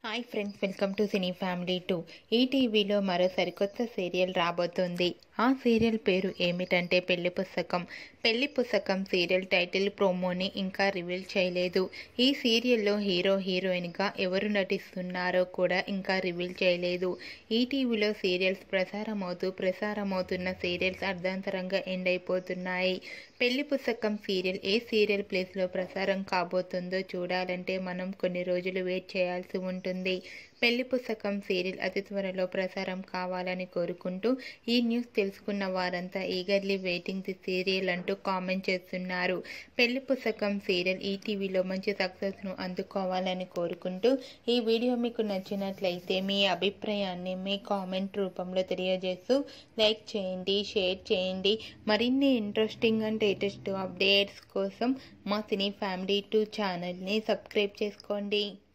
hi friends welcome to cine family two ఈ టీవీలో మరో సరికొత్త సీరియల్ రాబోతోంది ఆ సీరియల్ పేరు ఏమిటంటే పెళ్లి పుస్తకం పెళ్లి పుస్తకం సీరియల్ టైటిల్ ప్రోమోని ఇంకా రివీల్ చేయలేదు ఈ సీరియల్లో హీరో హీరోయిన్గా ఎవరు నటిస్తున్నారో కూడా ఇంకా రివీల్ చేయలేదు ఈ టీవీలో సీరియల్స్ ప్రసారమవుతూ ప్రసారమవుతున్న సీరియల్స్ అర్ధాంతరంగా ఎండ్ అయిపోతున్నాయి పెళ్లి పుస్తకం సీరియల్ ఏ సీరియల్ ప్లేస్లో ప్రసారం కాబోతుందో చూడాలంటే మనం కొన్ని రోజులు వెయిట్ చేయాల్సి ఉంటుంది పెళ్లి పుస్తకం సీరియల్ అతి త్వరలో ప్రసారం కావాలని కోరుకుంటూ ఈ న్యూస్ తెలుసుకున్న వారంతా ఈగర్లీ వెయిటింగ్ ది సీరియల్ అంటూ కామెంట్ చేస్తున్నారు పెళ్లి పుస్తకం సీరియల్ ఈ టీవీలో మంచి సక్సెస్ను అందుకోవాలని కోరుకుంటూ ఈ వీడియో మీకు నచ్చినట్లయితే మీ అభిప్రాయాన్ని మీ కామెంట్ రూపంలో తెలియజేస్తూ లైక్ చేయండి షేర్ చేయండి మరిన్ని ఇంట్రెస్టింగ్ అండ్ లేటెస్ట్ అప్డేట్స్ కోసం మా సినీ ఫ్యామిలీ టూ ఛానల్ని సబ్స్క్రైబ్ చేసుకోండి